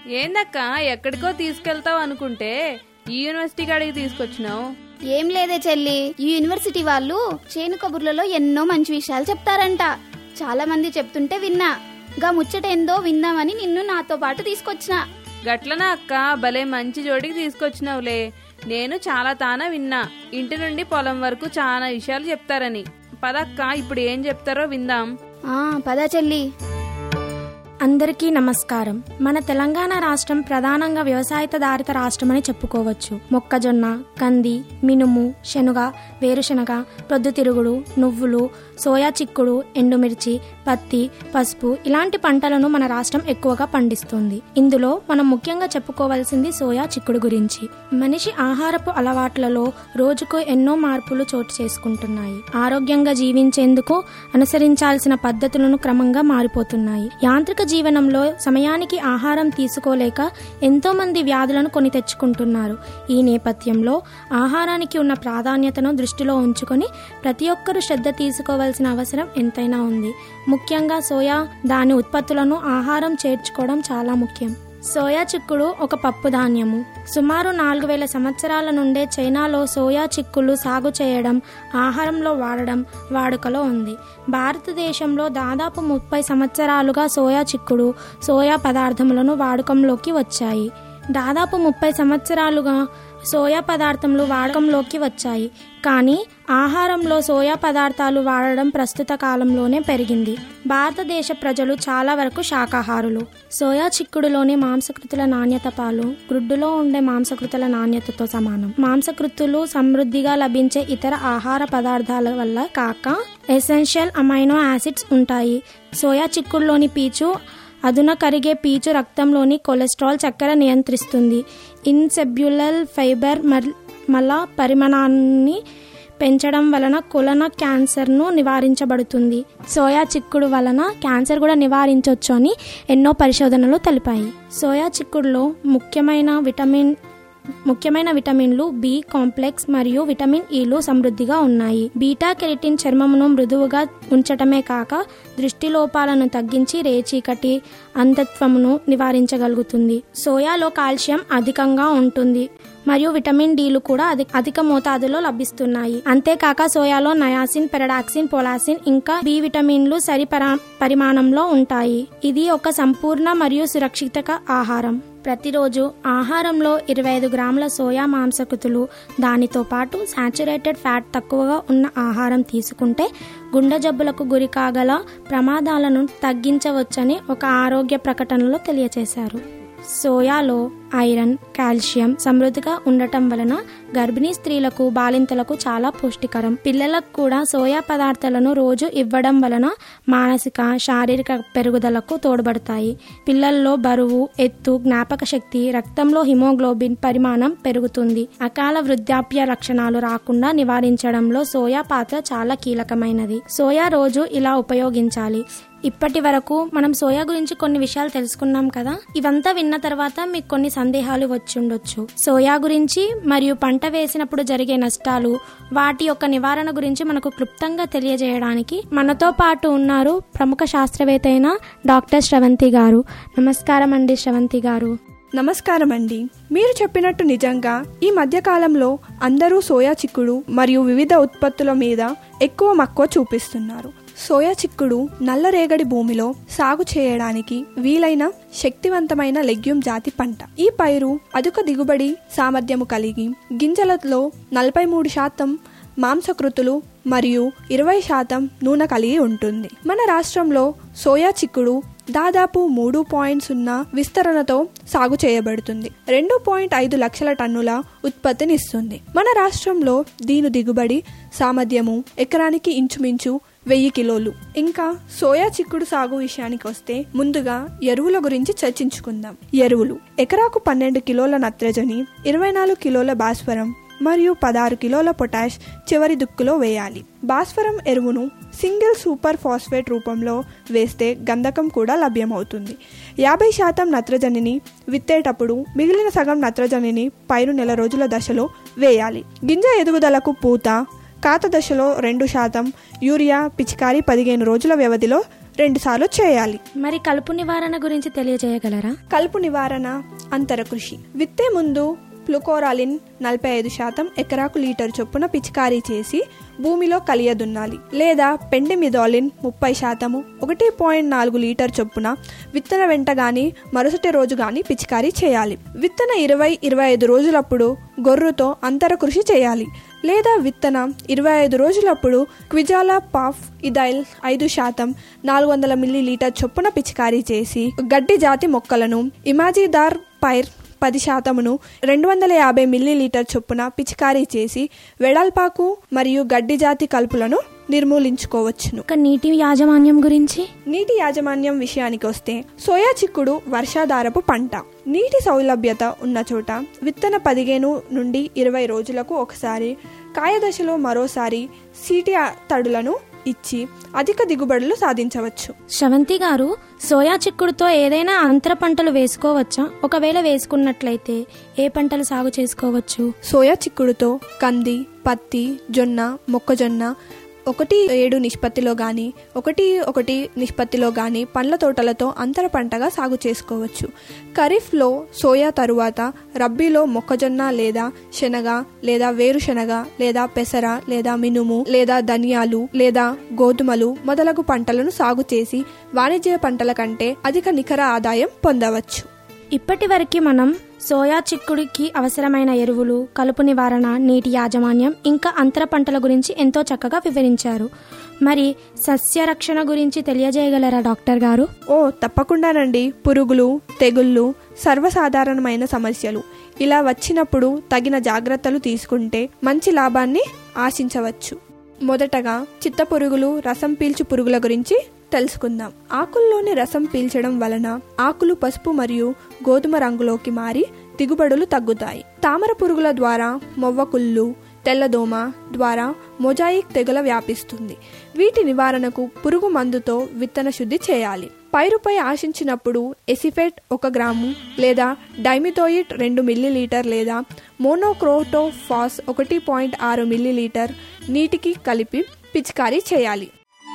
ఏందక్క ఎక్కడికో తీసుకెళ్తావు అనుకుంటే ఈ యూనివర్సిటీ కాడికి తీసుకొచ్చినావు ఏం లేదే చెల్లి ఈ యూనివర్సిటీ వాళ్ళు చేను కబుర్లలో ఎన్నో మంచి విషయాలు చెప్తారంట చాలా మంది చెప్తుంటే విన్నా గా ముచ్చట ఏందో విందామని నిన్ను నాతో పాటు తీసుకొచ్చిన గట్లనా అక్క భలే మంచి జోడికి తీసుకొచ్చినావులే నేను చాలా తానా విన్నా ఇంటి నుండి పొలం వరకు చాలా విషయాలు చెప్తారని పదక్క ఇప్పుడు ఏం చెప్తారో విందాం ఆ పదా చెల్లి అందరికీ నమస్కారం మన తెలంగాణ రాష్ట్రం ప్రధానంగా వ్యవసాయదారిత రాష్ట్రం అని చెప్పుకోవచ్చు మొక్కజొన్న కంది మినుము శనుగ వేరుశనగ ప్రొద్దుతిరుగుడు నువ్వులు సోయా చిక్కుడు ఎండుమిర్చి పత్తి పసుపు ఇలాంటి పంటలను మన రాష్ట్రం ఎక్కువగా పండిస్తుంది ఇందులో మనం ముఖ్యంగా చెప్పుకోవాల్సింది సోయా చిక్కుడు గురించి మనిషి ఆహారపు అలవాట్లలో రోజుకు ఎన్నో మార్పులు చోటు చేసుకుంటున్నాయి ఆరోగ్యంగా జీవించేందుకు అనుసరించాల్సిన పద్ధతులను క్రమంగా మారిపోతున్నాయి యాంత్రిక జీవనంలో సమయానికి ఆహారం తీసుకోలేక ఎంతో మంది వ్యాధులను కొని తెచ్చుకుంటున్నారు ఈ నేపథ్యంలో ఆహారానికి ఉన్న ప్రాధాన్యతను దృష్టిలో ఉంచుకొని ప్రతి ఒక్కరూ శ్రద్ధ తీసుకోవాల్సిన అవసరం ఎంతైనా ఉంది ముఖ్యంగా సోయా దాని ఉత్పత్తులను ఆహారం చేర్చుకోవడం చాలా ముఖ్యం సోయా చిక్కుడు ఒక పప్పు ధాన్యము సుమారు నాలుగు వేల సంవత్సరాల నుండే చైనాలో సోయా చిక్కుళ్ళు సాగు చేయడం ఆహారంలో వాడడం వాడుకలో ఉంది భారతదేశంలో దాదాపు ముప్పై సంవత్సరాలుగా సోయా చిక్కుడు సోయా పదార్థములను వాడకంలోకి వచ్చాయి దాదాపు ముప్పై సంవత్సరాలుగా సోయా పదార్థములు వాడకంలోకి వచ్చాయి కానీ ఆహారంలో సోయా పదార్థాలు వాడడం ప్రస్తుత కాలంలోనే పెరిగింది భారతదేశ ప్రజలు చాలా వరకు శాకాహారులు సోయా చిక్కుడులోని మాంసకృతుల నాణ్యత పాలు గ్రుడ్డులో ఉండే మాంసకృతుల నాణ్యతతో సమానం మాంసకృతులు సమృద్ధిగా లభించే ఇతర ఆహార పదార్థాల వల్ల కాక ఎసెన్షియల్ అమైనో యాసిడ్స్ ఉంటాయి సోయా చిక్కుడులోని పీచు అదున కరిగే పీచు రక్తంలోని కొలెస్ట్రాల్ చక్కెర నియంత్రిస్తుంది ఇన్సెబ్యులల్ ఫైబర్ మల్- మల పరిమాణాన్ని పెంచడం వలన కొలన క్యాన్సర్ను నివారించబడుతుంది సోయా చిక్కుడు వలన క్యాన్సర్ కూడా నివారించవచ్చు అని ఎన్నో పరిశోధనలు తెలిపాయి సోయా చిక్కుడులో ముఖ్యమైన విటమిన్ ముఖ్యమైన విటమిన్లు బి కాంప్లెక్స్ మరియు విటమిన్ ఈలు సమృద్ధిగా ఉన్నాయి బీటా కెరిటిన్ చర్మమును మృదువుగా ఉంచటమే కాక దృష్టి లోపాలను తగ్గించి రేచీకటి అంధత్వమును నివారించగలుగుతుంది సోయాలో కాల్షియం అధికంగా ఉంటుంది మరియు విటమిన్ డీలు కూడా అధి అధిక మోతాదులో లభిస్తున్నాయి అంతేకాక సోయాలో నయాసిన్ పెరడాక్సిన్ పొలాసిన్ ఇంకా బి విటమిన్లు సరి పరా- పరిమాణంలో ఉంటాయి ఇది ఒక సంపూర్ణ మరియు సురక్షిత ఆహారం ప్రతిరోజు ఆహారంలో ఇరవై ఐదు గ్రాముల సోయా మాంసకృతులు దానితో పాటు సాచురేటెడ్ ఫ్యాట్ తక్కువగా ఉన్న ఆహారం తీసుకుంటే గుండె జబ్బులకు గురి కాగల ప్రమాదాలను తగ్గించవచ్చని ఒక ఆరోగ్య ప్రకటనలో తెలియజేశారు సోయాలో ఐరన్ కాల్షియం సమృద్ధిగా ఉండటం వలన గర్భిణీ స్త్రీలకు బాలింతలకు చాలా పుష్టికరం పిల్లలకు కూడా సోయా పదార్థాలను రోజు ఇవ్వడం వలన మానసిక శారీరక పెరుగుదలకు తోడ్పడతాయి పిల్లల్లో బరువు ఎత్తు జ్ఞాపక శక్తి రక్తంలో హిమోగ్లోబిన్ పరిమాణం పెరుగుతుంది అకాల వృద్ధాప్య లక్షణాలు రాకుండా నివారించడంలో సోయా పాత్ర చాలా కీలకమైనది సోయా రోజు ఇలా ఉపయోగించాలి ఇప్పటి వరకు మనం సోయా గురించి కొన్ని విషయాలు తెలుసుకున్నాం కదా ఇవంతా విన్న తర్వాత మీకు కొన్ని సందేహాలు వచ్చి ఉండొచ్చు సోయా గురించి మరియు పంట వేసినప్పుడు జరిగే నష్టాలు వాటి యొక్క నివారణ గురించి మనకు క్లుప్తంగా తెలియజేయడానికి మనతో పాటు ఉన్నారు ప్రముఖ శాస్త్రవేత్త అయిన డాక్టర్ శ్రవంతి గారు నమస్కారం అండి శ్రవంతి గారు నమస్కారం అండి మీరు చెప్పినట్టు నిజంగా ఈ మధ్య కాలంలో అందరూ సోయా చిక్కుడు మరియు వివిధ ఉత్పత్తుల మీద ఎక్కువ మక్కువ చూపిస్తున్నారు సోయా చిక్కుడు నల్లరేగడి భూమిలో సాగు చేయడానికి వీలైన శక్తివంతమైన లెగ్యూమ్ జాతి పంట ఈ పైరు అధిక దిగుబడి సామర్థ్యము కలిగి గింజలలో నలభై మూడు శాతం మాంసకృతులు మరియు ఇరవై శాతం నూనె కలిగి ఉంటుంది మన రాష్ట్రంలో సోయా చిక్కుడు దాదాపు మూడు పాయింట్ సున్నా విస్తరణతో సాగు చేయబడుతుంది రెండు పాయింట్ ఐదు లక్షల టన్నుల ఉత్పత్తినిస్తుంది మన రాష్ట్రంలో దీని దిగుబడి సామర్థ్యము ఎకరానికి ఇంచుమించు వెయ్యి కిలోలు ఇంకా సోయా చిక్కుడు సాగు విషయానికి వస్తే ముందుగా ఎరువుల గురించి చర్చించుకుందాం ఎరువులు ఎకరాకు పన్నెండు కిలోల నత్రజని ఇరవై నాలుగు కిలోల భాస్వరం మరియు పదహారు కిలోల పొటాష్ చివరి దుక్కులో వేయాలి భాస్వరం ఎరువును సింగిల్ సూపర్ ఫాస్ఫేట్ రూపంలో వేస్తే గంధకం కూడా లభ్యమవుతుంది యాభై శాతం నత్రజనిని విత్తేటప్పుడు మిగిలిన సగం నత్రజనిని పైరు నెల రోజుల దశలో వేయాలి గింజ ఎదుగుదలకు పూత కాత దశలో రెండు శాతం యూరియా పిచికారీ పదిహేను రోజుల వ్యవధిలో రెండుసార్లు చేయాలి మరి కలుపు నివారణ గురించి తెలియజేయగలరా కలుపు నివారణ అంతర కృషి విత్తే ముందు ప్లుకోరాలిన్ నలభై ఐదు శాతం ఎకరాకు లీటర్ చొప్పున పిచికారీ చేసి భూమిలో కలియదున్నాలి లేదా పెండిమిదాలిన్ ముప్పై శాతము ఒకటి పాయింట్ నాలుగు లీటర్ చొప్పున విత్తన వెంట గాని మరుసటి రోజు గాని పిచికారీ చేయాలి విత్తన ఇరవై ఇరవై ఐదు రోజులప్పుడు గొర్రుతో అంతర కృషి చేయాలి లేదా విత్తన ఇరవై ఐదు రోజులప్పుడు క్విజాలా పాఫ్ ఇదైల్ ఐదు శాతం నాలుగు వందల మిల్లీ లీటర్ చొప్పున పిచికారీ చేసి గడ్డి జాతి మొక్కలను ఇమాజీదార్ పైర్ పది శాతమును రెండు వందల యాభై మిల్లీ లీటర్ చొప్పున పిచికారీ చేసి వెడల్పాకు మరియు గడ్డి జాతి కలుపులను నిర్మూలించుకోవచ్చును ఒక నీటి యాజమాన్యం గురించి నీటి యాజమాన్యం విషయానికి వస్తే సోయా చిక్కుడు వర్షాధారపు పంట నీటి సౌలభ్యత ఉన్న చోట విత్తన పదిహేను నుండి ఇరవై రోజులకు ఒకసారి కాయదశలో మరోసారి సీటి తడులను ఇచ్చి అధిక దిగుబడులు సాధించవచ్చు శ్రవంతి గారు సోయా చిక్కుడుతో ఏదైనా అంతర పంటలు వేసుకోవచ్చా ఒకవేళ వేసుకున్నట్లయితే ఏ పంటలు సాగు చేసుకోవచ్చు సోయా చిక్కుడుతో కంది పత్తి జొన్న మొక్కజొన్న ఒకటి ఏడు నిష్పత్తిలో గాని ఒకటి ఒకటి నిష్పత్తిలో గాని పండ్ల తోటలతో అంతర పంటగా సాగు చేసుకోవచ్చు ఖరీఫ్లో సోయా తరువాత రబ్బీలో మొక్కజొన్న లేదా శనగ లేదా వేరుశనగ లేదా పెసర లేదా మినుము లేదా ధనియాలు లేదా గోధుమలు మొదలగు పంటలను సాగు చేసి వాణిజ్య పంటల కంటే అధిక నికర ఆదాయం పొందవచ్చు ఇప్పటి వరకు మనం సోయా చిక్కుడికి అవసరమైన ఎరువులు కలుపు నివారణ నీటి యాజమాన్యం ఇంకా అంతర పంటల గురించి ఎంతో చక్కగా వివరించారు మరి సస్య రక్షణ గురించి తెలియజేయగలరా డాక్టర్ గారు ఓ తప్పకుండానండి పురుగులు తెగుళ్ళు సర్వసాధారణమైన సమస్యలు ఇలా వచ్చినప్పుడు తగిన జాగ్రత్తలు తీసుకుంటే మంచి లాభాన్ని ఆశించవచ్చు మొదటగా చిత్త పురుగులు రసం పీల్చు పురుగుల గురించి తెలుసుకుందాం ఆకుల్లోని రసం పీల్చడం వలన ఆకులు పసుపు మరియు గోధుమ రంగులోకి మారి దిగుబడులు తగ్గుతాయి తామర పురుగుల ద్వారా మొవ్వకుళ్ళు తెల్లదోమ ద్వారా మొజాయిక్ తెగుల వ్యాపిస్తుంది వీటి నివారణకు పురుగు మందుతో విత్తన శుద్ధి చేయాలి పైరుపై ఆశించినప్పుడు ఎసిఫెట్ ఒక గ్రాము లేదా డైమిథోయిట్ రెండు మిల్లీలీటర్ లేదా మోనోక్రోటోఫాస్ ఒకటి పాయింట్ ఆరు మిల్లీలీటర్ నీటికి కలిపి పిచికారీ చేయాలి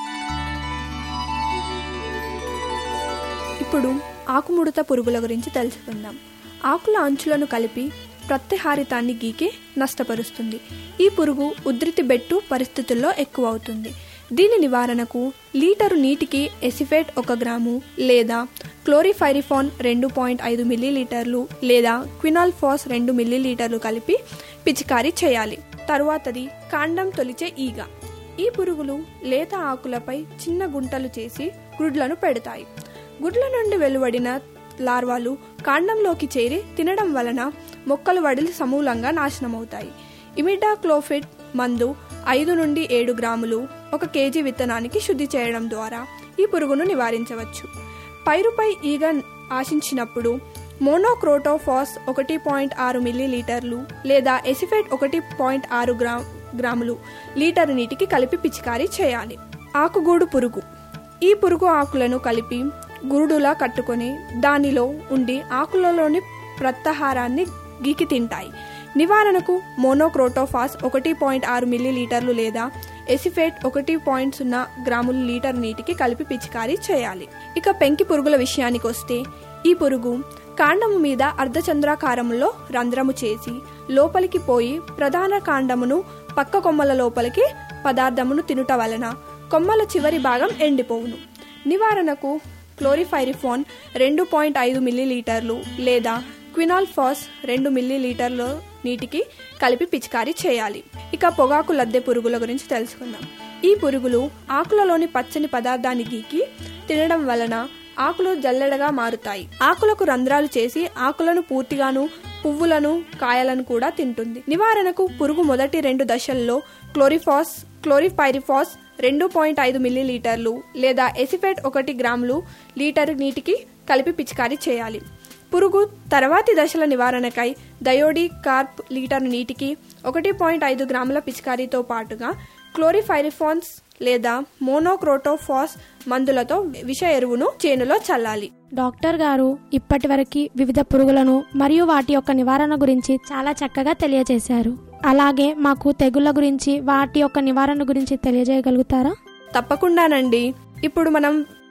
ఇప్పుడు ఆకుముడత పురుగుల గురించి తెలుసుకుందాం ఆకుల అంచులను కలిపి ప్రత్యహారితాన్ని గీకి నష్టపరుస్తుంది ఈ పురుగు ఉధృతి బెట్టు పరిస్థితుల్లో ఎక్కువ అవుతుంది దీని నివారణకు లీటరు నీటికి ఎసిఫేట్ ఒక గ్రాము లేదా క్లోరిఫైరిఫాన్ రెండు పాయింట్ ఐదు మిల్లీలీటర్లు లేదా క్వినాల్ ఫాస్ రెండు మిల్లీలీటర్లు కలిపి పిచికారీ చేయాలి తరువాతది కాండం తొలిచే ఈగ ఈ పురుగులు లేత ఆకులపై చిన్న గుంటలు చేసి గుడ్లను పెడతాయి గుడ్ల నుండి వెలువడిన లార్వాలు కాండంలోకి చేరి తినడం వలన మొక్కలు వడిలి సమూలంగా నాశనమవుతాయి ఇమిడాక్లోఫిడ్ మందు ఐదు నుండి ఏడు గ్రాములు ఒక కేజీ విత్తనానికి శుద్ధి చేయడం ద్వారా ఈ పురుగును నివారించవచ్చు పైరుపై ఈగ ఆశించినప్పుడు మోనోక్రోటోఫాస్ ఒకటి పాయింట్ ఆరు మిల్లీలీటర్లు లేదా ఎసిఫెట్ ఒకటి పాయింట్ ఆరు గ్రా గ్రాములు లీటరు నీటికి కలిపి పిచికారీ చేయాలి ఆకుగూడు పురుగు ఈ పురుగు ఆకులను కలిపి గురుడులా కట్టుకొని దానిలో ఉండి ఆకులలోని ప్రత్యాహారాన్ని గీకి తింటాయి నివారణకు మోనోక్రోటోఫాస్ ఒకటి పాయింట్ ఆరు మిల్లీలీటర్లు లేదా ఎసిఫేట్ ఒకటి పాయింట్ సున్నా గ్రాముల లీటర్ నీటికి కలిపి పిచికారీ చేయాలి ఇక పెంకి పురుగుల విషయానికి వస్తే ఈ పురుగు కాండము మీద అర్ధచంద్రాకారంలో రంధ్రము చేసి లోపలికి పోయి ప్రధాన కాండమును పక్క కొమ్మల లోపలికి పదార్థమును తినుట వలన కొమ్మల చివరి భాగం ఎండిపోవును నివారణకు క్లోరిఫైరిఫోన్ రెండు పాయింట్ ఐదు మిల్లీలీటర్లు లేదా క్వినాల్ ఫాస్ రెండు మిల్లీలీటర్లు నీటికి కలిపి పిచికారీ చేయాలి ఇక పొగాకు లద్దె పురుగుల గురించి తెలుసుకుందాం ఈ పురుగులు ఆకులలోని పచ్చని పదార్థాన్ని గీకి తినడం వలన ఆకులు జల్లెడగా మారుతాయి ఆకులకు రంధ్రాలు చేసి ఆకులను పూర్తిగాను పువ్వులను కాయలను కూడా తింటుంది నివారణకు పురుగు మొదటి రెండు దశల్లో క్లోరిఫాస్ క్లోరిఫైరిఫాస్ రెండు పాయింట్ ఐదు మిల్లీలీటర్లు లేదా ఎసిఫెట్ ఒకటి గ్రాములు లీటర్ నీటికి కలిపి పిచికారీ చేయాలి పురుగు తర్వాతి దశల నివారణకై డయోడి కార్ప్ లీటర్ నీటికి ఒకటి పాయింట్ ఐదు గ్రాముల పిచికారీతో పాటుగా క్లోరిఫైరిఫాన్స్ లేదా మోనోక్రోటోఫాస్ మందులతో విష ఎరువును చేనులో చల్లాలి డాక్టర్ గారు ఇప్పటి వరకు వివిధ పురుగులను మరియు వాటి యొక్క నివారణ గురించి చాలా చక్కగా తెలియజేశారు అలాగే మాకు తెగుళ్ళ గురించి వాటి యొక్క నివారణ గురించి తెలియజేయగలుగుతారా తప్పకుండానండి ఇప్పుడు మనం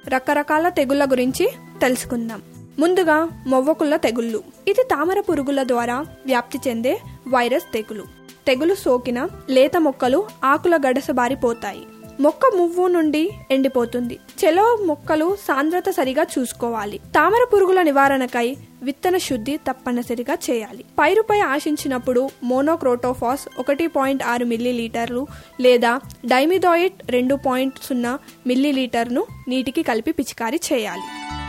రకరకాల తెగుళ్ల గురించి తెలుసుకుందాం ముందుగా మొవ్వకుళ్ళ తెగుళ్ళు ఇది తామర పురుగుల ద్వారా వ్యాప్తి చెందే వైరస్ తెగులు తెగులు సోకిన లేత మొక్కలు ఆకుల గడసబారిపోతాయి మొక్క మువ్వు నుండి ఎండిపోతుంది చెలో మొక్కలు సాంద్రత సరిగా చూసుకోవాలి తామర పురుగుల నివారణకై విత్తన శుద్ధి తప్పనిసరిగా చేయాలి పైరుపై ఆశించినప్పుడు మోనోక్రోటోఫాస్ ఒకటి పాయింట్ ఆరు మిల్లీలీటర్లు లేదా డైమిథాయిట్ రెండు పాయింట్ సున్నా మిల్లీలీటర్ను నీటికి కలిపి పిచికారీ చేయాలి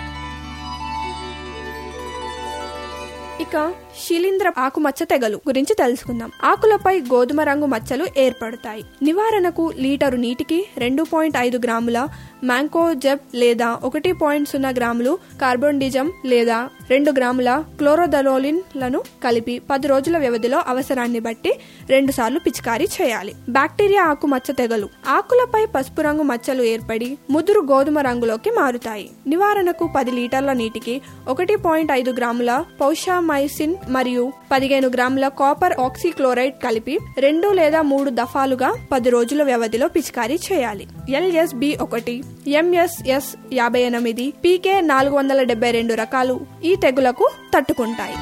ఇక శిలీంద్ర ఆకుమచ్చ తెగలు గురించి తెలుసుకుందాం ఆకులపై గోధుమ రంగు మచ్చలు ఏర్పడతాయి నివారణకు లీటరు నీటికి రెండు పాయింట్ ఐదు గ్రాముల మ్యాంకోజెబ్ లేదా ఒకటి పాయింట్ సున్నా గ్రాములు కార్బోండిజం లేదా రెండు గ్రాముల క్లోరోదలోలిన్లను కలిపి పది రోజుల వ్యవధిలో అవసరాన్ని బట్టి రెండు సార్లు పిచికారీ చేయాలి బ్యాక్టీరియా ఆకుమచ్చ తెగలు ఆకులపై పసుపు రంగు మచ్చలు ఏర్పడి ముదురు గోధుమ రంగులోకి మారుతాయి నివారణకు పది లీటర్ల నీటికి ఒకటి పాయింట్ ఐదు గ్రాముల పౌషామైసిన్ మరియు పదిహేను గ్రాముల కాపర్ ఆక్సిక్లోరైడ్ కలిపి రెండు లేదా మూడు దఫాలుగా పది రోజుల వ్యవధిలో పిచికారీ చేయాలి ఎల్ఎస్బి ఒకటి ఎంఎస్ఎస్ యాభై ఎనిమిది పీకే నాలుగు వందల డెబ్బై రెండు రకాలు ఈ తెగులకు తట్టుకుంటాయి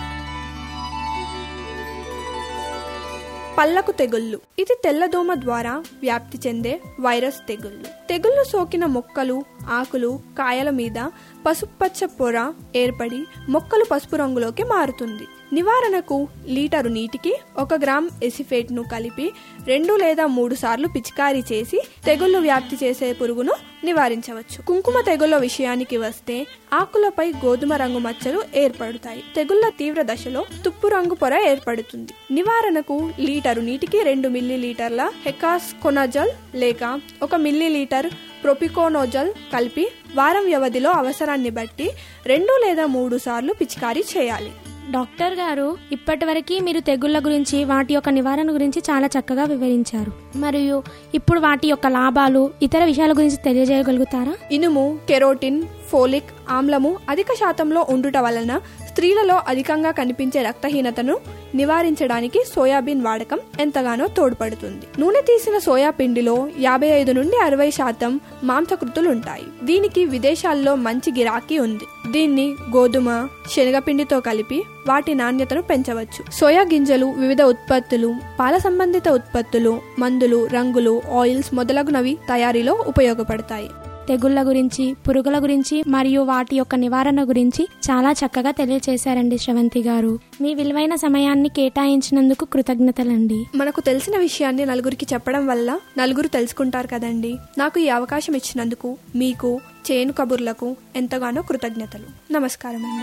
పల్లకు తెగుళ్ళు ఇది తెల్లదోమ ద్వారా వ్యాప్తి చెందే వైరస్ తెగుళ్ళు తెగుళ్ళు సోకిన మొక్కలు ఆకులు కాయల మీద పసుపచ్చ పొర ఏర్పడి మొక్కలు పసుపు రంగులోకి మారుతుంది నివారణకు లీటరు నీటికి ఒక గ్రామ్ ఎసిఫేట్ ను కలిపి రెండు లేదా మూడు సార్లు పిచికారీ చేసి తెగుళ్లు వ్యాప్తి చేసే పురుగును నివారించవచ్చు కుంకుమ తెగుళ్ల విషయానికి వస్తే ఆకులపై గోధుమ రంగు మచ్చలు ఏర్పడతాయి తెగుళ్ల తీవ్ర దశలో తుప్పు రంగు పొర ఏర్పడుతుంది నివారణకు లీటరు నీటికి రెండు మిల్లీ లీటర్ల హెకాస్ కొనజల్ లేక ఒక మిల్లీ లీటర్ ప్రొపికోనోజల్ కలిపి వారం వ్యవధిలో అవసరాన్ని బట్టి రెండు లేదా మూడు సార్లు పిచికారీ చేయాలి డాక్టర్ గారు ఇప్పటివరకు మీరు తెగుళ్ళ గురించి వాటి యొక్క నివారణ గురించి చాలా చక్కగా వివరించారు మరియు ఇప్పుడు వాటి యొక్క లాభాలు ఇతర విషయాల గురించి తెలియజేయగలుగుతారా ఇనుము కెరోటిన్ ఫోలిక్ ఆమ్లము అధిక శాతంలో ఉండుట వలన స్త్రీలలో అధికంగా కనిపించే రక్తహీనతను నివారించడానికి సోయాబీన్ వాడకం ఎంతగానో తోడ్పడుతుంది నూనె తీసిన సోయా పిండిలో యాభై ఐదు నుండి అరవై శాతం మాంసకృతులు ఉంటాయి దీనికి విదేశాల్లో మంచి గిరాకీ ఉంది దీన్ని గోధుమ శనగపిండితో కలిపి వాటి నాణ్యతను పెంచవచ్చు సోయా గింజలు వివిధ ఉత్పత్తులు పాల సంబంధిత ఉత్పత్తులు మందులు రంగులు ఆయిల్స్ మొదలగునవి తయారీలో ఉపయోగపడతాయి తెగుళ్ళ గురించి పురుగుల గురించి మరియు వాటి యొక్క నివారణ గురించి చాలా చక్కగా తెలియచేశారండి శ్రవంతి గారు మీ విలువైన సమయాన్ని కేటాయించినందుకు కృతజ్ఞతలండి మనకు తెలిసిన విషయాన్ని నలుగురికి చెప్పడం వల్ల నలుగురు తెలుసుకుంటారు కదండి నాకు ఈ అవకాశం ఇచ్చినందుకు మీకు చేను కబుర్లకు ఎంతగానో కృతజ్ఞతలు నమస్కారం అండి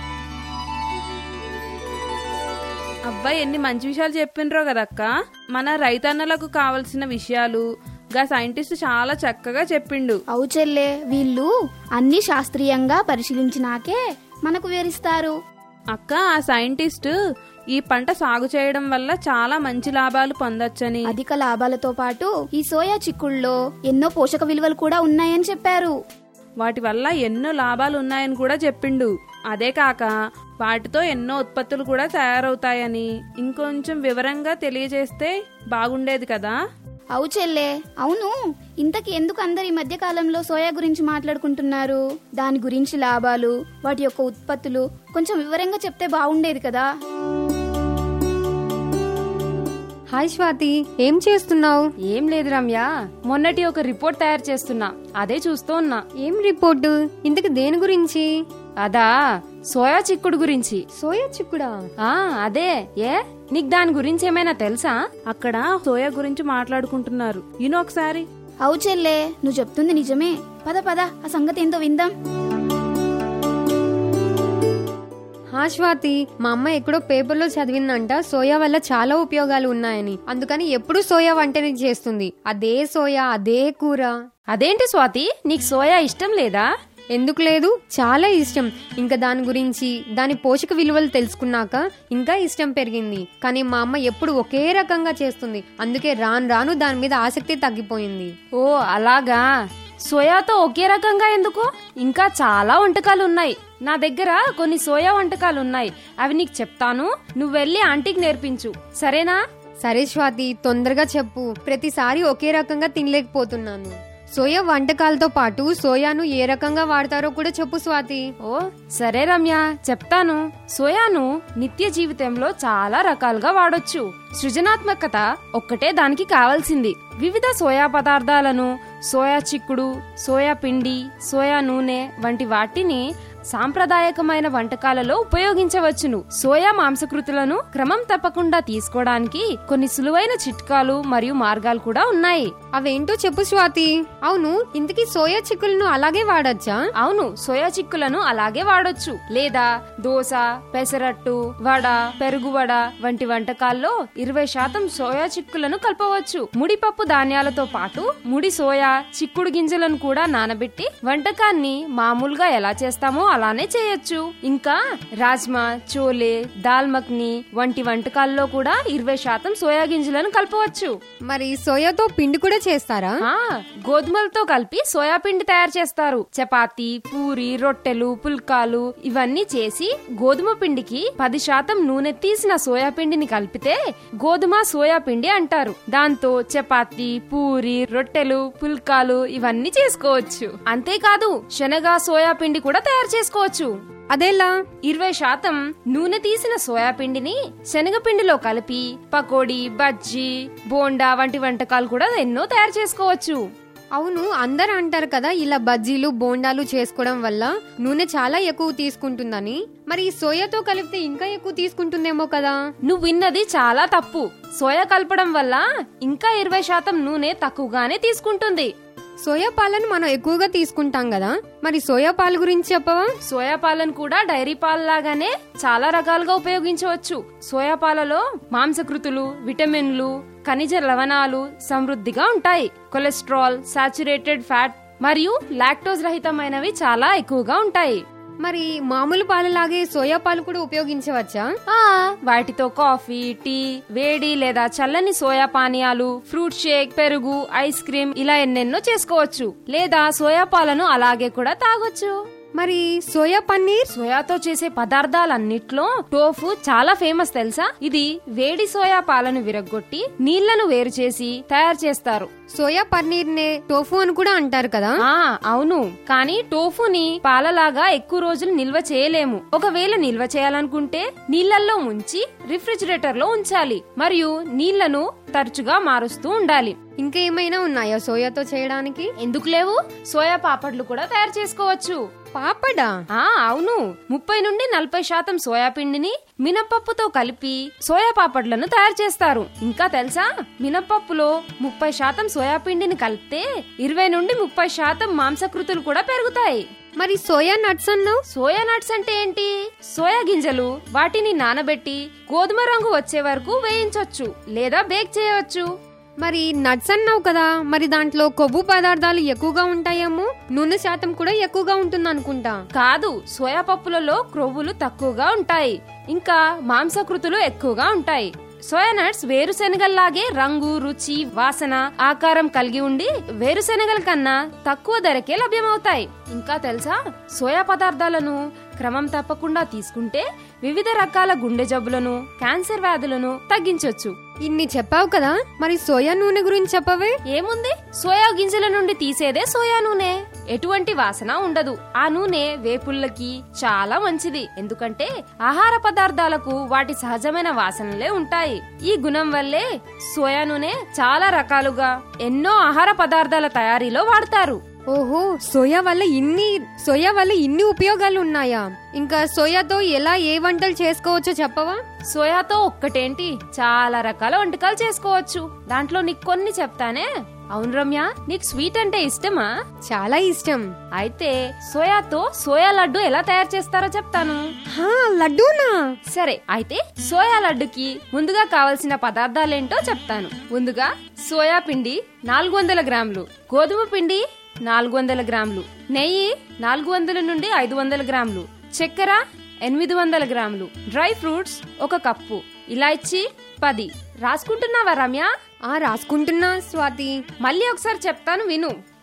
అబ్బా ఎన్ని మంచి విషయాలు చెప్పిండ్రో కదక్క మన రైతన్నలకు కావలసిన విషయాలు గా సైంటిస్ట్ చాలా చక్కగా చెప్పిండు అవు చెల్లే వీళ్ళు అన్ని శాస్త్రీయంగా పరిశీలించినాకే మనకు వివరిస్తారు అక్క ఆ సైంటిస్ట్ ఈ పంట సాగు చేయడం వల్ల చాలా మంచి లాభాలు పొందొచ్చని అధిక లాభాలతో పాటు ఈ సోయా చిక్కుళ్ళలో ఎన్నో పోషక విలువలు కూడా ఉన్నాయని చెప్పారు వాటి వల్ల ఎన్నో లాభాలు ఉన్నాయని కూడా చెప్పిండు అదే కాక వాటితో ఎన్నో ఉత్పత్తులు కూడా తయారవుతాయని ఇంకొంచెం వివరంగా తెలియజేస్తే బాగుండేది కదా అవు చెల్లే అవును ఇంతకి ఎందుకు అందరు ఈ మధ్య కాలంలో సోయా గురించి మాట్లాడుకుంటున్నారు దాని గురించి లాభాలు వాటి యొక్క ఉత్పత్తులు కొంచెం వివరంగా చెప్తే బాగుండేది కదా హాయ్ స్వాతి ఏం చేస్తున్నావు ఏం లేదు రమ్య మొన్నటి ఒక రిపోర్ట్ తయారు చేస్తున్నా అదే చూస్తూ ఉన్నా ఏం రిపోర్టు ఇంతకు దేని గురించి అదా సోయా చిక్కుడు గురించి సోయా చిక్కుడా ఆ అదే ఏ నీకు దాని గురించి ఏమైనా తెలుసా అక్కడ సోయా గురించి మాట్లాడుకుంటున్నారు ఇను ఒకసారి అవు చెల్లే నువ్వు చెప్తుంది నిజమే పద పద ఆ సంగతి ఏంటో విందాం హా స్వాతి మా అమ్మ ఎక్కడో పేపర్లో చదివిందంట సోయా వల్ల చాలా ఉపయోగాలు ఉన్నాయని అందుకని ఎప్పుడు సోయా వంటని చేస్తుంది అదే సోయా అదే కూర అదేంటి స్వాతి నీకు సోయా ఇష్టం లేదా ఎందుకు లేదు చాలా ఇష్టం ఇంకా దాని గురించి దాని పోషక విలువలు తెలుసుకున్నాక ఇంకా ఇష్టం పెరిగింది కానీ మా అమ్మ ఎప్పుడు ఒకే రకంగా చేస్తుంది అందుకే రాను రాను దాని మీద ఆసక్తి తగ్గిపోయింది ఓ అలాగా సోయాతో ఒకే రకంగా ఎందుకు ఇంకా చాలా వంటకాలు ఉన్నాయి నా దగ్గర కొన్ని సోయా వంటకాలు ఉన్నాయి అవి నీకు చెప్తాను నువ్వు వెళ్ళి ఆంటీకి నేర్పించు సరేనా సరే స్వాతి తొందరగా చెప్పు ప్రతిసారి ఒకే రకంగా తినలేకపోతున్నాను సోయా వంటకాలతో పాటు సోయాను ఏ రకంగా వాడతారో కూడా చెప్పు స్వాతి ఓ సరే రమ్య చెప్తాను సోయాను నిత్య జీవితంలో చాలా రకాలుగా వాడొచ్చు సృజనాత్మకత ఒక్కటే దానికి కావాల్సింది వివిధ సోయా పదార్థాలను సోయా చిక్కుడు సోయా పిండి సోయా నూనె వంటి వాటిని సాంప్రదాయకమైన వంటకాలలో ఉపయోగించవచ్చును సోయా మాంసకృతులను క్రమం తప్పకుండా తీసుకోవడానికి కొన్ని సులువైన చిట్కాలు మరియు మార్గాలు కూడా ఉన్నాయి అవేంటో చెప్పు స్వాతి అవును ఇంతకీ సోయా చిక్కులను అలాగే వాడచ్చా అవును సోయా చిక్కులను అలాగే వాడొచ్చు లేదా దోశ పెసరట్టు వడ పెరుగు వడ వంటి వంటకాల్లో ఇరవై శాతం సోయా చిక్కులను కలపవచ్చు ముడిపప్పు ధాన్యాలతో పాటు ముడి సోయా చిక్కుడు గింజలను కూడా నానబెట్టి వంటకాన్ని మామూలుగా ఎలా చేస్తామో అలానే చేయొచ్చు ఇంకా రాజ్మా చోలే దాల్ మఖ్ని వంటి వంటకాల్లో కూడా ఇరవై శాతం సోయా గింజలను కలపవచ్చు మరి సోయాతో పిండి కూడా చేస్తారా ఆ గోధుమలతో కలిపి సోయా పిండి తయారు చేస్తారు చపాతి పూరి రొట్టెలు పుల్కాలు ఇవన్నీ చేసి గోధుమ పిండికి పది శాతం నూనె తీసిన సోయా పిండిని కలిపితే గోధుమ సోయా పిండి అంటారు దాంతో చపాతి పూరి రొట్టెలు పుల్కాలు ఇవన్నీ చేసుకోవచ్చు అంతేకాదు శనగ సోయా పిండి కూడా తయారు చేసుకోవచ్చు అదెలా ఇరవై శాతం నూనె తీసిన సోయా పిండిని శనగపిండిలో కలిపి పకోడీ బజ్జీ బోండా వంటి వంటకాలు కూడా ఎన్నో తయారు చేసుకోవచ్చు అవును అందరు అంటారు కదా ఇలా బజ్జీలు బోండాలు చేసుకోవడం వల్ల నూనె చాలా ఎక్కువ తీసుకుంటుందని మరి ఈ సోయాతో కలిపితే ఇంకా ఎక్కువ తీసుకుంటుందేమో కదా నువ్వు విన్నది చాలా తప్పు సోయా కలపడం వల్ల ఇంకా ఇరవై శాతం నూనె తక్కువగానే తీసుకుంటుంది సోయా పాలను మనం ఎక్కువగా తీసుకుంటాం కదా మరి సోయా పాల గురించి చెప్పవా సోయా పాలను కూడా డైరీ పాలలాగానే చాలా రకాలుగా ఉపయోగించవచ్చు సోయా పాలలో మాంసకృతులు విటమిన్లు ఖనిజ లవణాలు సమృద్ధిగా ఉంటాయి కొలెస్ట్రాల్ సాచురేటెడ్ ఫ్యాట్ మరియు లాక్టోజ్ రహితమైనవి చాలా ఎక్కువగా ఉంటాయి మరి మామూలు పాలలాగే సోయా పాలు కూడా ఉపయోగించవచ్చా ఆ వాటితో కాఫీ టీ వేడి లేదా చల్లని సోయా పానీయాలు ఫ్రూట్ షేక్ పెరుగు ఐస్ క్రీమ్ ఇలా ఎన్నెన్నో చేసుకోవచ్చు లేదా సోయా పాలను అలాగే కూడా తాగొచ్చు మరి సోయా పన్నీర్ సోయాతో చేసే పదార్థాలన్నిట్లో టోఫు చాలా ఫేమస్ తెలుసా ఇది వేడి సోయా పాలను విరగ్గొట్టి నీళ్లను వేరు చేసి తయారు చేస్తారు సోయా పన్నీర్ నే టోఫు అని కూడా అంటారు కదా ఆ అవును కానీ టోఫుని పాలలాగా ఎక్కువ రోజులు నిల్వ చేయలేము ఒకవేళ నిల్వ చేయాలనుకుంటే నీళ్లలో ముంచి రిఫ్రిజిరేటర్ లో ఉంచాలి మరియు నీళ్లను తరచుగా మారుస్తూ ఉండాలి ఇంకా ఏమైనా ఉన్నాయా సోయాతో చేయడానికి ఎందుకు లేవు సోయా పాపడ్లు కూడా తయారు చేసుకోవచ్చు పాపడా ఆ అవును ముప్పై నుండి నలభై శాతం సోయా పిండిని మినపప్పుతో కలిపి సోయా పాపడ్లను తయారు చేస్తారు ఇంకా తెలుసా మినపప్పులో ముప్పై శాతం సోయా పిండిని కలిపితే ఇరవై నుండి ముప్పై శాతం మాంసకృతులు కూడా పెరుగుతాయి మరి సోయా నట్స్ అన్నావు సోయా నట్స్ అంటే ఏంటి సోయా గింజలు వాటిని నానబెట్టి గోధుమ రంగు వచ్చే వరకు వేయించొచ్చు లేదా బేక్ చేయవచ్చు మరి నట్స్ అన్నావు కదా మరి దాంట్లో కొవ్వు పదార్థాలు ఎక్కువగా ఉంటాయేమో నూనె శాతం కూడా ఎక్కువగా ఉంటుంది అనుకుంటా కాదు సోయా పప్పులలో క్రొవ్వులు తక్కువగా ఉంటాయి ఇంకా మాంసకృతులు ఎక్కువగా ఉంటాయి సోయా నట్స్ వేరుశెనగల్లాగే రంగు రుచి వాసన ఆకారం కలిగి ఉండి వేరుశెనగల కన్నా తక్కువ ధరకే లభ్యమవుతాయి ఇంకా తెలుసా సోయా పదార్థాలను క్రమం తప్పకుండా తీసుకుంటే వివిధ రకాల గుండె జబ్బులను క్యాన్సర్ వ్యాధులను తగ్గించొచ్చు ఇన్ని చెప్పావు కదా మరి సోయా నూనె గురించి చెప్పవే ఏముంది సోయా గింజల నుండి తీసేదే సోయా నూనె ఎటువంటి వాసన ఉండదు ఆ నూనె వేపుళ్ళకి చాలా మంచిది ఎందుకంటే ఆహార పదార్థాలకు వాటి సహజమైన వాసనలే ఉంటాయి ఈ గుణం వల్లే సోయా నూనె చాలా రకాలుగా ఎన్నో ఆహార పదార్థాల తయారీలో వాడతారు ఓహో సోయా వల్ల ఇన్ని సోయా వల్ల ఇన్ని ఉపయోగాలు ఉన్నాయా ఇంకా సోయాతో ఎలా ఏ వంటలు చేసుకోవచ్చో చెప్పవా సోయాతో ఒక్కటేంటి చాలా రకాల వంటకాలు చేసుకోవచ్చు దాంట్లో నీకు కొన్ని చెప్తానే అవును రమ్య నీకు స్వీట్ అంటే ఇష్టమా చాలా ఇష్టం అయితే సోయాతో సోయా లడ్డు ఎలా తయారు చేస్తారో చెప్తాను హా లడ్డూనా సరే అయితే సోయా లడ్డుకి ముందుగా కావలసిన పదార్థాలేంటో చెప్తాను ముందుగా సోయా పిండి నాలుగు వందల గ్రాములు గోధుమ పిండి నాలుగు వందల గ్రాములు నెయ్యి నాలుగు వందల నుండి ఐదు వందల గ్రాములు చక్కెర ఎనిమిది వందల గ్రాములు డ్రై ఫ్రూట్స్ ఒక కప్పు ఇలాచి పది రాసుకుంటున్నావా రమ్య ఆ రాసుకుంటున్నా స్వాతి మళ్ళీ ఒకసారి చెప్తాను విను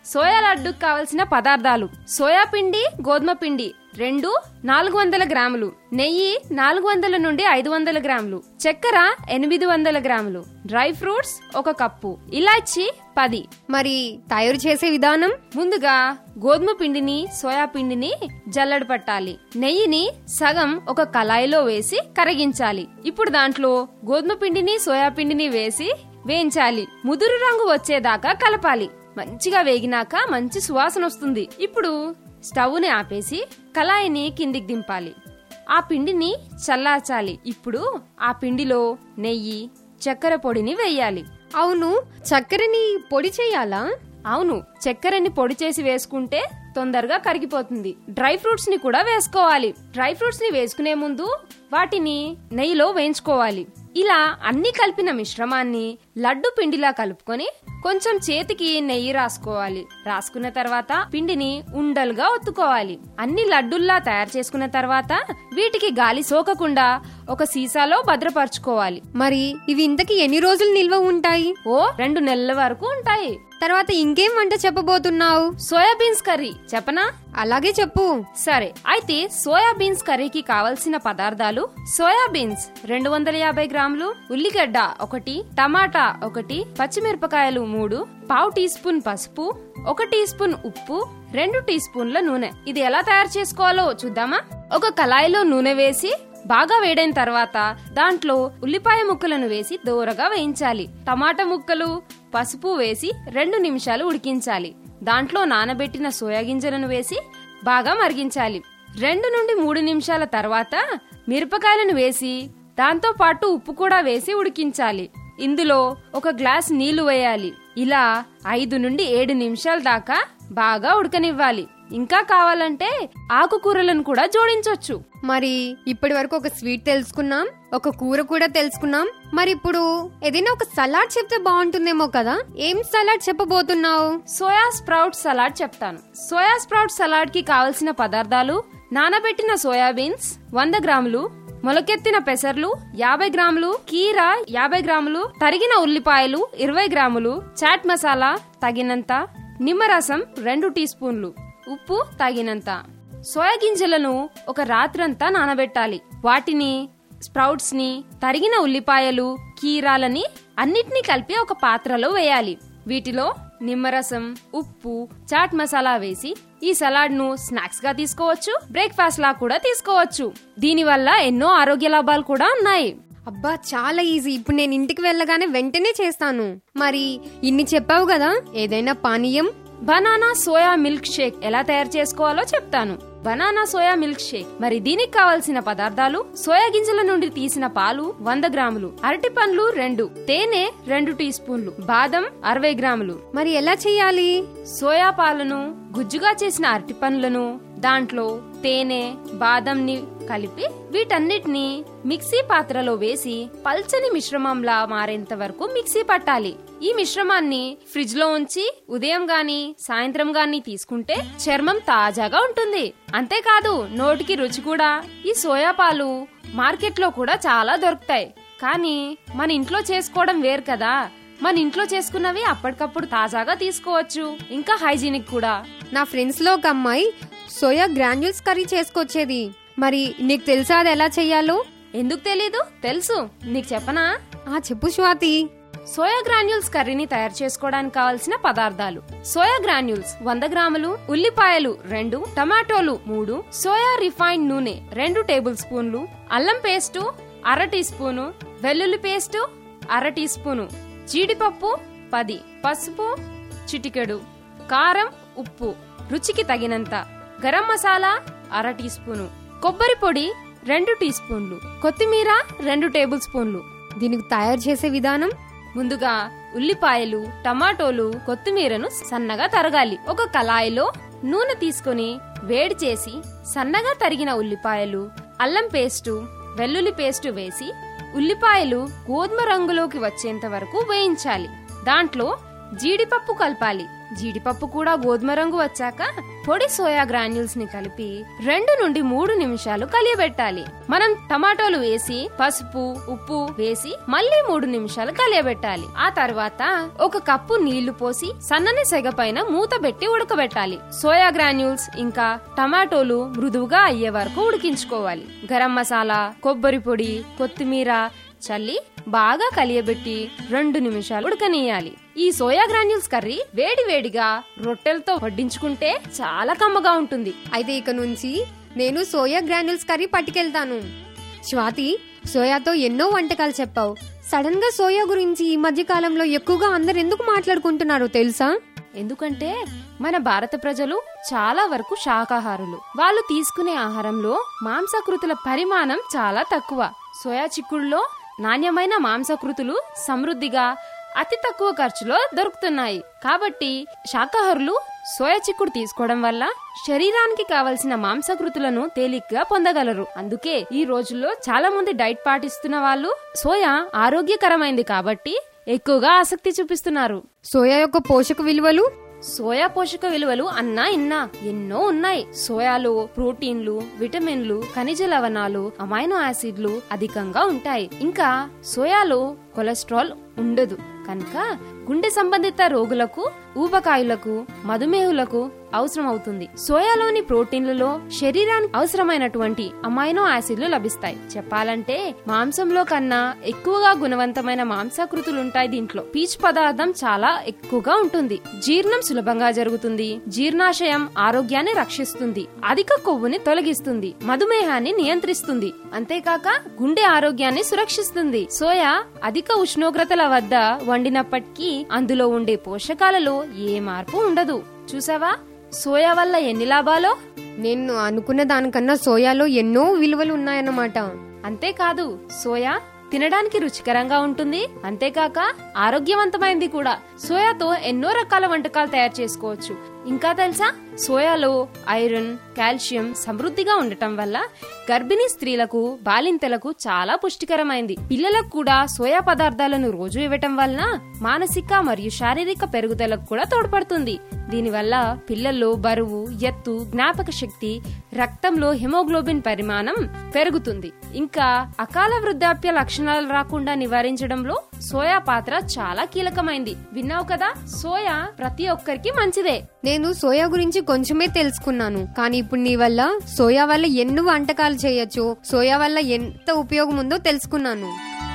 సోయా లడ్డుకు కావలసిన పదార్థాలు సోయా పిండి గోధుమ పిండి రెండు నాలుగు వందల గ్రాములు నెయ్యి నాలుగు వందల నుండి ఐదు వందల గ్రాములు చక్కెర ఎనిమిది వందల గ్రాములు డ్రై ఫ్రూట్స్ ఒక కప్పు ఇలాచి పది మరి తయారు చేసే విధానం ముందుగా గోధుమ పిండిని సోయా పిండిని జల్లెడ పట్టాలి నెయ్యిని సగం ఒక కళాయిలో వేసి కరిగించాలి ఇప్పుడు దాంట్లో గోధుమ పిండిని సోయా పిండిని వేసి వేయించాలి ముదురు రంగు వచ్చేదాకా కలపాలి మంచిగా వేగినాక మంచి సువాసన వస్తుంది ఇప్పుడు స్టవ్ని ఆపేసి కళాయిని కిందికి దింపాలి ఆ పిండిని చల్లార్చాలి ఇప్పుడు ఆ పిండిలో నెయ్యి చక్కెర పొడిని వేయాలి అవును చక్కెరని పొడి చేయాలా అవును చక్కెరని పొడి చేసి వేసుకుంటే తొందరగా కరిగిపోతుంది డ్రై ఫ్రూట్స్ ని కూడా వేసుకోవాలి డ్రై ఫ్రూట్స్ ని వేసుకునే ముందు వాటిని నెయ్యిలో వేయించుకోవాలి ఇలా అన్ని కలిపిన మిశ్రమాన్ని లడ్డు పిండిలా కలుపుకొని కొంచెం చేతికి నెయ్యి రాసుకోవాలి రాసుకున్న తర్వాత పిండిని ఉండలుగా ఒత్తుకోవాలి అన్ని లడ్డుల్లా తయారు చేసుకున్న తర్వాత వీటికి గాలి సోకకుండా ఒక సీసాలో భద్రపరచుకోవాలి మరి ఇవి ఇంతకి ఎన్ని రోజులు నిల్వ ఉంటాయి ఓ రెండు నెలల వరకు ఉంటాయి తర్వాత ఇంకేం వంట చెప్పబోతున్నావు సోయాబీన్స్ కర్రీ చెప్పనా అలాగే చెప్పు సరే అయితే సోయాబీన్స్ కర్రీకి కావలసిన పదార్థాలు సోయాబీన్స్ రెండు వందల యాభై గ్రాములు ఉల్లిగడ్డ ఒకటి టమాటా ఒకటి పచ్చిమిరపకాయలు మూడు పావు టీ స్పూన్ పసుపు ఒక టీ స్పూన్ ఉప్పు రెండు టీ స్పూన్ల నూనె ఇది ఎలా తయారు చేసుకోవాలో చూద్దామా ఒక కళాయిలో నూనె వేసి బాగా వేడైన తర్వాత దాంట్లో ఉల్లిపాయ ముక్కలను వేసి దోరగా వేయించాలి టమాటా ముక్కలు పసుపు వేసి రెండు నిమిషాలు ఉడికించాలి దాంట్లో నానబెట్టిన సోయా గింజలను వేసి బాగా మరిగించాలి రెండు నుండి మూడు నిమిషాల తర్వాత మిరపకాయలను వేసి దాంతో పాటు ఉప్పు కూడా వేసి ఉడికించాలి ఇందులో ఒక గ్లాస్ నీళ్లు వేయాలి ఇలా ఐదు నుండి ఏడు నిమిషాల దాకా బాగా ఉడకనివ్వాలి ఇంకా కావాలంటే ఆకుకూరలను కూడా జోడించొచ్చు మరి ఇప్పటి వరకు ఒక స్వీట్ తెలుసుకున్నాం ఒక కూర కూడా తెలుసుకున్నాం మరి ఇప్పుడు ఏదైనా ఒక సలాడ్ చెప్తే బాగుంటుందేమో కదా ఏం సలాడ్ చెప్పబోతున్నావు సోయా స్ప్రౌట్ సలాడ్ చెప్తాను సోయా స్ప్రౌట్ సలాడ్ కి కావలసిన పదార్థాలు నానబెట్టిన సోయాబీన్స్ వంద గ్రాములు మొలకెత్తిన పెసర్లు యాభై గ్రాములు కీర యాభై గ్రాములు తరిగిన ఉల్లిపాయలు ఇరవై గ్రాములు చాట్ మసాలా తగినంత నిమ్మరసం రెండు టీ స్పూన్లు ఉప్పు తగినంత సోయా గింజలను ఒక రాత్రంతా నానబెట్టాలి వాటిని స్ప్రౌట్స్ ని తరిగిన ఉల్లిపాయలు కీరాలని అన్నిటినీ కలిపి ఒక పాత్రలో వేయాలి వీటిలో నిమ్మరసం ఉప్పు చాట్ మసాలా వేసి ఈ సలాడ్ ను స్నాక్స్ గా తీసుకోవచ్చు బ్రేక్ఫాస్ట్ లా కూడా తీసుకోవచ్చు దీనివల్ల ఎన్నో ఆరోగ్య లాభాలు కూడా ఉన్నాయి అబ్బా చాలా ఈజీ ఇప్పుడు నేను ఇంటికి వెళ్ళగానే వెంటనే చేస్తాను మరి ఇన్ని చెప్పావు కదా ఏదైనా పానీయం బనానా సోయా మిల్క్ షేక్ ఎలా తయారు చేసుకోవాలో చెప్తాను బనానా సోయా మిల్క్ షేక్ మరి దీనికి కావలసిన పదార్థాలు సోయా గింజల నుండి తీసిన పాలు వంద గ్రాములు అరటి పండ్లు రెండు తేనె రెండు టీ స్పూన్లు బాదం అరవై గ్రాములు మరి ఎలా చేయాలి సోయా పాలను గుజ్జుగా చేసిన అరటి పండ్లను దాంట్లో తేనె బాదంని కలిపి వీటన్నిటిని మిక్సీ పాత్రలో వేసి పల్చని మిశ్రమంలా మారేంత వరకు మిక్సీ పట్టాలి ఈ మిశ్రమాన్ని ఫ్రిడ్జ్ లో ఉంచి ఉదయం గాని సాయంత్రం గాని తీసుకుంటే చర్మం తాజాగా ఉంటుంది అంతేకాదు నోటికి రుచి కూడా ఈ సోయా పాలు మార్కెట్ లో కూడా చాలా దొరుకుతాయి కానీ మన ఇంట్లో చేసుకోవడం వేరు కదా మన ఇంట్లో చేసుకున్నవి అప్పటికప్పుడు తాజాగా తీసుకోవచ్చు ఇంకా హైజీనిక్ కూడా నా ఫ్రెండ్స్ లో ఒక అమ్మాయి సోయా గ్రాన్యూల్స్ కర్రీ చేసుకొచ్చేది మరి నీకు తెలుసా అది ఎలా చెయ్యాలో ఎందుకు తెలీదు తెలుసు నీకు చెప్పనా ఆ చెప్పు స్వాతి సోయా గ్రాన్యూల్స్ కర్రీని తయారు చేసుకోవడానికి కావలసిన పదార్థాలు సోయా గ్రాన్యూల్స్ వంద గ్రాములు ఉల్లిపాయలు రెండు టమాటోలు మూడు సోయా రిఫైన్డ్ నూనె రెండు టేబుల్ స్పూన్లు అల్లం పేస్టు అర టీ స్పూను వెల్లుల్లి పేస్టు అర టీ స్పూను జీడిపప్పు పది పసుపు చిటికెడు కారం ఉప్పు రుచికి తగినంత గరం మసాలా అర టీ స్పూను కొబ్బరి పొడి రెండు టీ స్పూన్లు కొత్తిమీర రెండు టేబుల్ స్పూన్లు దీనికి తయారు చేసే విధానం ముందుగా ఉల్లిపాయలు టమాటోలు కొత్తిమీరను సన్నగా తరగాలి ఒక కళాయిలో నూనె తీసుకొని వేడి చేసి సన్నగా తరిగిన ఉల్లిపాయలు అల్లం పేస్టు వెల్లుల్లి పేస్టు వేసి ఉల్లిపాయలు గోధుమ రంగులోకి వచ్చేంత వరకు వేయించాలి దాంట్లో జీడిపప్పు కలపాలి జీడిపప్పు కూడా గోధుమ రంగు వచ్చాక పొడి సోయా గ్రాన్యూల్స్ ని కలిపి రెండు నుండి మూడు నిమిషాలు కలియబెట్టాలి మనం టమాటోలు వేసి పసుపు ఉప్పు వేసి మళ్ళీ మూడు నిమిషాలు కలియబెట్టాలి ఆ తర్వాత ఒక కప్పు నీళ్లు పోసి సన్నని సెగ పైన మూత పెట్టి ఉడకబెట్టాలి సోయా గ్రాన్యూల్స్ ఇంకా టమాటోలు మృదువుగా అయ్యే వరకు ఉడికించుకోవాలి గరం మసాలా కొబ్బరి పొడి కొత్తిమీర చల్లి బాగా కలియబెట్టి రెండు నిమిషాలు ఉడకనీయాలి ఈ సోయా గ్రాన్యూల్స్ కర్రీ వేడి వేడిగా రొట్టెలతో వడ్డించుకుంటే చాలా కమ్మగా ఉంటుంది అయితే ఇక నుంచి నేను సోయా గ్రాన్యూల్స్ కర్రీ పట్టుకెళ్తాను స్వాతి సోయాతో ఎన్నో వంటకాలు చెప్పావు సడన్ గా సోయా గురించి ఈ మధ్య కాలంలో ఎక్కువగా అందరు ఎందుకు మాట్లాడుకుంటున్నారో తెలుసా ఎందుకంటే మన భారత ప్రజలు చాలా వరకు శాకాహారులు వాళ్ళు తీసుకునే ఆహారంలో మాంసకృతుల పరిమాణం చాలా తక్కువ సోయా చిక్కుడులో నాణ్యమైన మాంసకృతులు సమృద్ధిగా అతి తక్కువ ఖర్చులో దొరుకుతున్నాయి కాబట్టి శాకాహారులు సోయా చిక్కుడు తీసుకోవడం వల్ల శరీరానికి కావలసిన మాంసకృతులను తేలిగ్గా పొందగలరు అందుకే ఈ రోజుల్లో చాలా మంది డైట్ పాటిస్తున్న వాళ్ళు సోయా ఆరోగ్యకరమైంది కాబట్టి ఎక్కువగా ఆసక్తి చూపిస్తున్నారు సోయా యొక్క పోషక విలువలు సోయా పోషక విలువలు అన్నా ఇన్నా ఎన్నో ఉన్నాయి సోయాలో ప్రోటీన్లు విటమిన్లు ఖనిజ లవణాలు అమైనో యాసిడ్లు అధికంగా ఉంటాయి ఇంకా సోయాలో కొలెస్ట్రాల్ ఉండదు కనుక గుండె సంబంధిత రోగులకు ఊబకాయులకు మధుమేహులకు అవసరం అవుతుంది సోయాలోని ప్రోటీన్లలో శరీరానికి అవసరమైనటువంటి అమైనో యాసిడ్లు లభిస్తాయి చెప్పాలంటే మాంసంలో కన్నా ఎక్కువగా గుణవంతమైన మాంసాకృతులుంటాయి దీంట్లో పీచు పదార్థం చాలా ఎక్కువగా ఉంటుంది జీర్ణం సులభంగా జరుగుతుంది జీర్ణాశయం ఆరోగ్యాన్ని రక్షిస్తుంది అధిక కొవ్వుని తొలగిస్తుంది మధుమేహాన్ని నియంత్రిస్తుంది అంతేకాక గుండె ఆరోగ్యాన్ని సురక్షిస్తుంది సోయా అధిక ఉష్ణోగ్రతల వద్ద వండినప్పటికీ అందులో ఉండే పోషకాలలో ఏ మార్పు ఉండదు చూసావా సోయా వల్ల ఎన్ని లాభాలో నేను అనుకున్న దానికన్నా సోయాలో ఎన్నో విలువలు ఉన్నాయన్నమాట అంతేకాదు సోయా తినడానికి రుచికరంగా ఉంటుంది అంతేకాక ఆరోగ్యవంతమైంది కూడా సోయాతో ఎన్నో రకాల వంటకాలు తయారు చేసుకోవచ్చు ఇంకా తెలుసా సోయాలో ఐరన్ కాల్షియం సమృద్ధిగా ఉండటం వల్ల గర్భిణీ స్త్రీలకు బాలింతలకు చాలా పుష్టికరమైంది పిల్లలకు కూడా సోయా పదార్థాలను రోజు ఇవ్వటం వలన మానసిక మరియు శారీరక పెరుగుదలకు కూడా తోడ్పడుతుంది దీనివల్ల పిల్లల్లో బరువు ఎత్తు జ్ఞాపక శక్తి రక్తంలో హిమోగ్లోబిన్ పరిమాణం పెరుగుతుంది ఇంకా అకాల వృద్ధాప్య లక్షణాలు రాకుండా నివారించడంలో సోయా పాత్ర చాలా కీలకమైంది విన్నావు కదా సోయా ప్రతి ఒక్కరికి మంచిదే నేను సోయా గురించి కొంచెమే తెలుసుకున్నాను కానీ ఇప్పుడు నీ వల్ల సోయా వల్ల ఎన్నో వంటకాలు చేయొచ్చు సోయా వల్ల ఎంత ఉపయోగం ఉందో తెలుసుకున్నాను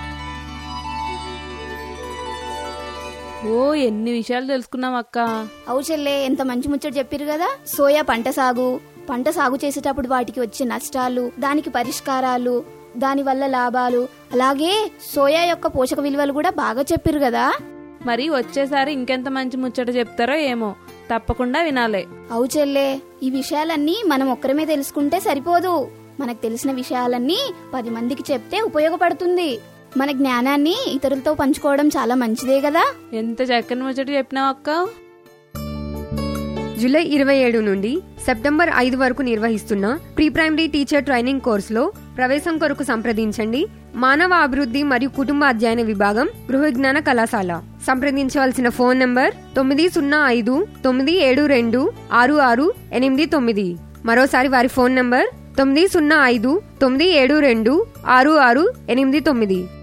ఓ ఎన్ని విషయాలు తెలుసుకున్నాం అక్క అవు చెల్లే ఎంత మంచి ముచ్చట చెప్పారు కదా సోయా పంట సాగు పంట సాగు చేసేటప్పుడు వాటికి వచ్చే నష్టాలు దానికి పరిష్కారాలు దాని వల్ల లాభాలు అలాగే సోయా యొక్క పోషక విలువలు కూడా బాగా చెప్పారు కదా మరి వచ్చేసారి ఇంకెంత మంచి ముచ్చట చెప్తారో ఏమో తప్పకుండా వినాలే అవు చెల్లే ఈ విషయాలన్నీ మనం ఒక్కరమే తెలుసుకుంటే సరిపోదు మనకు తెలిసిన విషయాలన్నీ పది మందికి చెప్తే ఉపయోగపడుతుంది మన జ్ఞానాన్ని ఇతరులతో పంచుకోవడం చాలా మంచిదే కదా ఎంత చక్కని ముచ్చట చెప్పినావు అక్క జూలై ఇరవై ఏడు నుండి సెప్టెంబర్ ఐదు వరకు నిర్వహిస్తున్న ప్రీ ప్రైమరీ టీచర్ ట్రైనింగ్ కోర్సులో ప్రవేశం కొరకు సంప్రదించండి మానవ అభివృద్ధి మరియు కుటుంబ అధ్యయన విభాగం గృహ విజ్ఞాన కళాశాల సంప్రదించవలసిన ఫోన్ నంబర్ తొమ్మిది సున్నా ఐదు తొమ్మిది ఏడు రెండు ఆరు ఆరు ఎనిమిది తొమ్మిది మరోసారి వారి ఫోన్ నంబర్ తొమ్మిది సున్నా ఐదు తొమ్మిది ఏడు రెండు ఆరు ఆరు ఎనిమిది తొమ్మిది